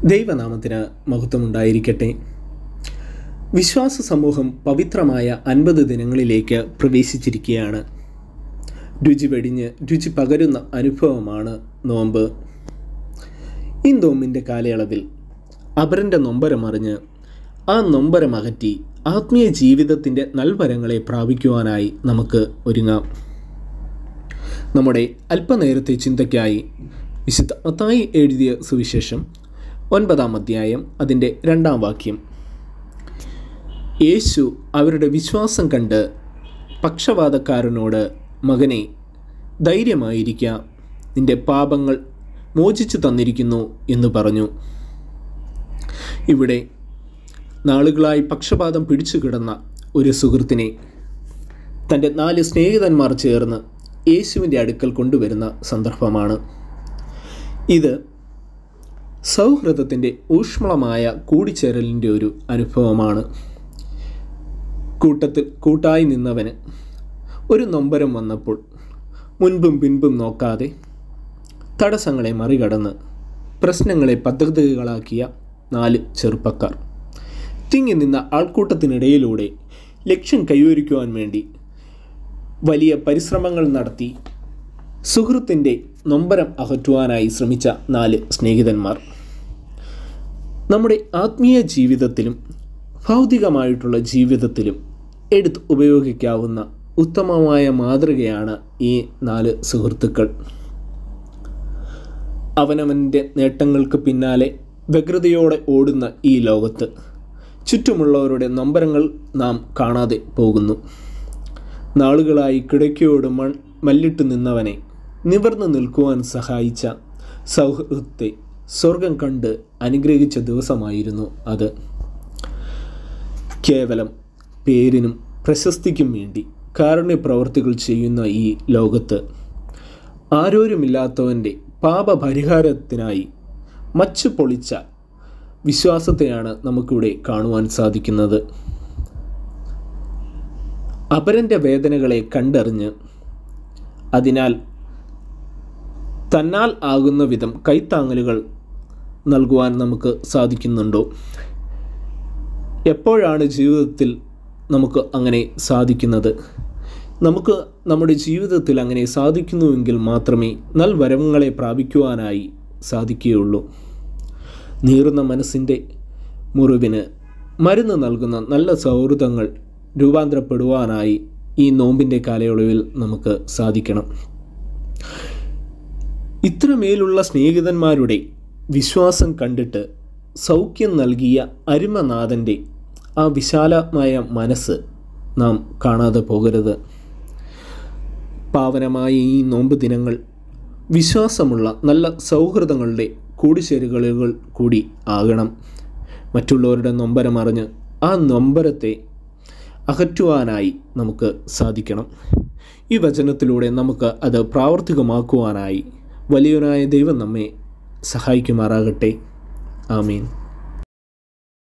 ദൈവനാമത്തിന് മഹത്വമുണ്ടായിരിക്കട്ടെ വിശ്വാസ സമൂഹം പവിത്രമായ അൻപത് ദിനങ്ങളിലേക്ക് പ്രവേശിച്ചിരിക്കുകയാണ് രുചി വെടിഞ്ഞ് രുചി പകരുന്ന അനുഭവമാണ് നോമ്പ് ഈ നോമ്പിൻ്റെ കാലയളവിൽ അപരൻ്റെ നൊമ്പരമറിഞ്ഞ് ആ നൊമ്പരമകറ്റി ആത്മീയ ജീവിതത്തിൻ്റെ നൽവരങ്ങളെ പ്രാപിക്കുവാനായി നമുക്ക് ഒരുങ്ങാം നമ്മുടെ അല്പനേരത്തെ ചിന്തയ്ക്കായി വിശുദ്ധ മത്തായി എഴുതിയ സുവിശേഷം ഒൻപതാം അധ്യായം അതിൻ്റെ രണ്ടാം വാക്യം യേശു അവരുടെ വിശ്വാസം കണ്ട് പക്ഷപാതക്കാരനോട് മകനെ ധൈര്യമായിരിക്കുക നിന്റെ പാപങ്ങൾ മോചിച്ചു തന്നിരിക്കുന്നു എന്ന് പറഞ്ഞു ഇവിടെ നാളുകളായി പക്ഷപാതം പിടിച്ചു കിടന്ന ഒരു സുഹൃത്തിനെ തൻ്റെ നാല് സ്നേഹിതന്മാർ ചേർന്ന് യേശുവിൻ്റെ അടുക്കൽ കൊണ്ടുവരുന്ന സന്ദർഭമാണ് ഇത് സൗഹൃദത്തിൻ്റെ ഊഷ്മളമായ കൂടിച്ചേരലിൻ്റെ ഒരു അനുഭവമാണ് കൂട്ടത്തിൽ കൂട്ടായി നിന്നവന് ഒരു നൊമ്പരം വന്നപ്പോൾ മുൻപും പിൻപും നോക്കാതെ തടസ്സങ്ങളെ മറികടന്ന് പ്രശ്നങ്ങളെ പദ്ധതികളാക്കിയ നാല് ചെറുപ്പക്കാർ തിങ്ങി നിന്ന ആൾക്കൂട്ടത്തിനിടയിലൂടെ ലക്ഷ്യം കൈവരിക്കുവാൻ വേണ്ടി വലിയ പരിശ്രമങ്ങൾ നടത്തി സുഹൃത്തിൻ്റെ നൊമ്പരം അകറ്റുവാനായി ശ്രമിച്ച നാല് സ്നേഹിതന്മാർ നമ്മുടെ ആത്മീയ ജീവിതത്തിലും ഭൗതികമായിട്ടുള്ള ജീവിതത്തിലും എടുത്ത് ഉപയോഗിക്കാവുന്ന ഉത്തമമായ മാതൃകയാണ് ഈ നാല് സുഹൃത്തുക്കൾ അവനവൻ്റെ നേട്ടങ്ങൾക്ക് പിന്നാലെ വ്യഗ്രതയോടെ ഓടുന്ന ഈ ലോകത്ത് ചുറ്റുമുള്ളവരുടെ നമ്പരങ്ങൾ നാം കാണാതെ പോകുന്നു നാളുകളായി കിടക്കയോട് മൺ മല്ലിട്ട് നിന്നവനെ നിവർന്നു നിൽക്കുവാൻ സഹായിച്ച സൗഹൃദത്തെ സ്വർഗം കണ്ട് അനുഗ്രഹിച്ച ദിവസമായിരുന്നു അത് കേവലം പേരിനും പ്രശസ്തിക്കും വേണ്ടി കാരുണ്യ പ്രവർത്തികൾ ചെയ്യുന്ന ഈ ലോകത്ത് ആരോരുമില്ലാത്തവൻ്റെ പാപപരിഹാരത്തിനായി മച്ചു പൊളിച്ച വിശ്വാസത്തെയാണ് നമുക്കിവിടെ കാണുവാൻ സാധിക്കുന്നത് അപരൻ്റെ വേദനകളെ കണ്ടറിഞ്ഞ് അതിനാൽ തന്നാൽ ആകുന്ന വിധം കൈത്താങ്ങലുകൾ നൽകുവാൻ നമുക്ക് സാധിക്കുന്നുണ്ടോ എപ്പോഴാണ് ജീവിതത്തിൽ നമുക്ക് അങ്ങനെ സാധിക്കുന്നത് നമുക്ക് നമ്മുടെ ജീവിതത്തിൽ അങ്ങനെ സാധിക്കുന്നുവെങ്കിൽ മാത്രമേ നൽവരങ്ങളെ പ്രാപിക്കുവാനായി സാധിക്കുകയുള്ളൂ നീറുന്ന മനസ്സിൻ്റെ മുറിവിന് മരുന്ന് നൽകുന്ന നല്ല സൗഹൃദങ്ങൾ രൂപാന്തരപ്പെടുവാനായി ഈ നോമ്പിൻ്റെ കാലയളവിൽ നമുക്ക് സാധിക്കണം ഇത്രമേലുള്ള സ്നേഹിതന്മാരുടെ വിശ്വാസം കണ്ടിട്ട് സൗഖ്യം നൽകിയ അരുമനാഥൻ്റെ ആ വിശാലമായ മനസ്സ് നാം കാണാതെ പോകരുത് പാവനമായ ഈ നോമ്പ് ദിനങ്ങൾ വിശ്വാസമുള്ള നല്ല സൗഹൃദങ്ങളുടെ കൂടിച്ചേരുകളുകൾ കൂടി ആകണം മറ്റുള്ളവരുടെ നൊമ്പരമറിഞ്ഞ് ആ നൊമ്പരത്തെ അകറ്റുവാനായി നമുക്ക് സാധിക്കണം ഈ വചനത്തിലൂടെ നമുക്ക് അത് പ്രാവർത്തികമാക്കുവാനായി വലിയവനായ ദൈവം നമ്മെ സഹായിക്കുമാറാകട്ടെ ആമീൻ